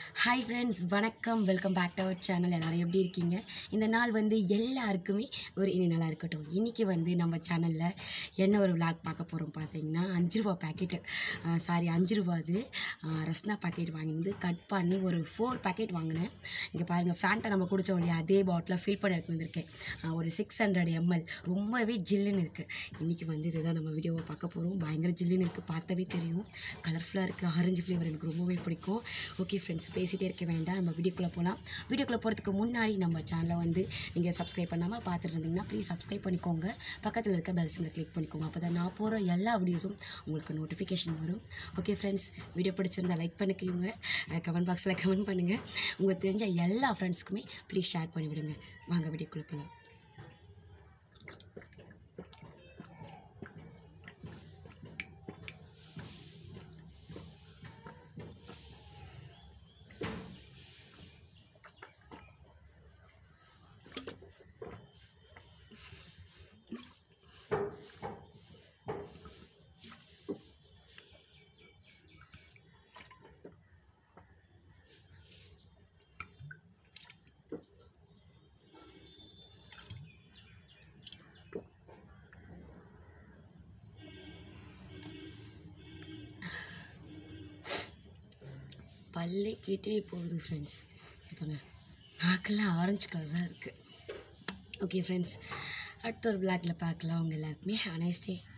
hi friends வணக்கம் welcome back to our channel எல்லோரும் எப்படி இருக்கீங்க இந்த நாள் வந்து எல்லாருக்குமே ஒரு இனி நல்லா இருக்கட்டும் இன்றைக்கி வந்து நம்ம சேனலில் என்ன ஒரு விளாக் பார்க்க போகிறோம் பார்த்தீங்கன்னா அஞ்சு ரூபா பேக்கெட்டு சாரி அஞ்சு ரூபா அது ஆஹ் ரஸ்னா பாக்கெட் வாங்கிருந்து கட் பண்ணி ஒரு ஃபோர் பேக்கெட் வாங்கினேன் இங்கே பாருங்கள் ஃபேண்ட்டை நம்ம குடித்தோம் இல்லையா அதே பாட்டில் ஃபில் பண்ணி எடுத்து வந்திருக்கேன் ஆஹ் ஒரு சிக்ஸ் ஹண்ட்ரட் எம்எல் ரொம்பவே ஜில்லுன்னு இருக்குது இன்றைக்கி வந்து இதுதான் நம்ம வீடியோவை பார்க்க போகிறோம் பயங்கர ஜில்லுன்னு இருக்குது பார்த்தவே தெரியும் கலர்ஃபுல்லாக இருக்குது ஆரஞ்சு ஃப்ளேவர் எனக்கு ரொம்பவே பிடிக்கும் ஓகே ஃப்ரெண்ட்ஸ் பேசிகிட்டே இருக்க வேண்டாம் நம்ம வீடியோக்குள்ளே போகலாம் வீடியோக்குள்ளே போகிறதுக்கு முன்னாடி நம்ம சேனலை வந்து நீங்கள் சப்ஸ்கிரைப் பண்ணாமல் பார்த்துட்டு இருந்தீங்கன்னா ப்ளீஸ் சப்ஸ்கிரைப் பண்ணிக்கோங்க பக்கத்தில் இருக்க பெல் சிம்மில் கிளிக் பண்ணிக்கோங்க அப்போ தான் நான் போகிற எல்லா வீடியோஸும் உங்களுக்கு நோட்டிஃபிகேஷன் வரும் ஓகே ஃப்ரெண்ட்ஸ் வீடியோ பிடிச்சிருந்தா லைக் பண்ணிக்கோங்க கமெண்ட் பாக்ஸில் கமெண்ட் பண்ணுங்கள் உங்களுக்கு தெரிஞ்ச எல்லா ஃப்ரெண்ட்ஸ்க்குமே ப்ளீஸ் ஷேர் பண்ணிவிடுங்க வாங்க வீடியோக்குள்ளே போகலாம் பல்லே கேட்டே போகுது ஃப்ரெண்ட்ஸ் இப்போங்க நாக்கெல்லாம் ஆரஞ்சு கலராக இருக்குது ஓகே ஃப்ரெண்ட்ஸ் அடுத்த ஒரு பிளாக்ல பார்க்கலாம் உங்கள் எல்லாருக்குமே நைஸ் டே